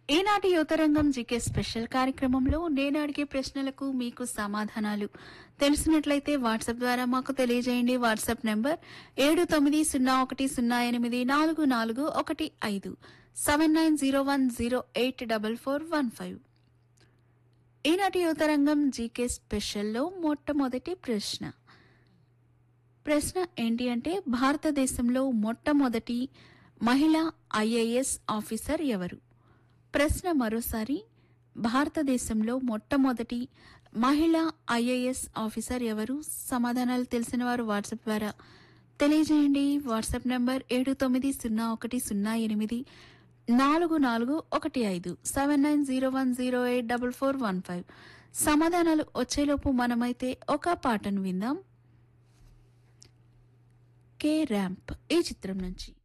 ఈనాటి యువతరంగం GK special కార్యక్రమంలో నేను అడిగే ప్రశ్నలకు మీకు సమాధానాలు తెలిసినట్లయితే వాట్సాప్ ద్వారా మాకు తెలియజేయండి వాట్సాప్ నంబర్ ఏడు తొమ్మిది సున్నా ఒకటి సున్నా ఎనిమిది నాలుగు నాలుగు ఒకటి ఐదు seven nine zero one zero eight double four one five ఈనాటి యువతరంగం జీకే స్పెషల్లో మొట్టమొదటి ప్రశ్న ప్రశ్న ఏంటి అంటే భారతదేశంలో మొట్టమొదటి మహిళా ఐఏఎస్ ఆఫీసర్ ఎవరు ప్రశ్న మరోసారి భారతదేశంలో మొట్టమొదటి మహిళా ఐఏఎస్ ఆఫీసర్ ఎవరు సమాధానాలు తెలిసిన వారు వాట్సాప్ ద్వారా తెలియజేయండి వాట్సాప్ నంబర్ ఏడు తొమ్మిది సున్నా ఒకటి సున్నా ఎనిమిది నాలుగు నాలుగు ఒకటి ఐదు seven nine zero one zero eight double four one five సమాధానాలు వచ్చేలోపు మనమైతే ఒక పాటను విందాం కే ర్యాంప్ ఈ చిత్రం నుంచి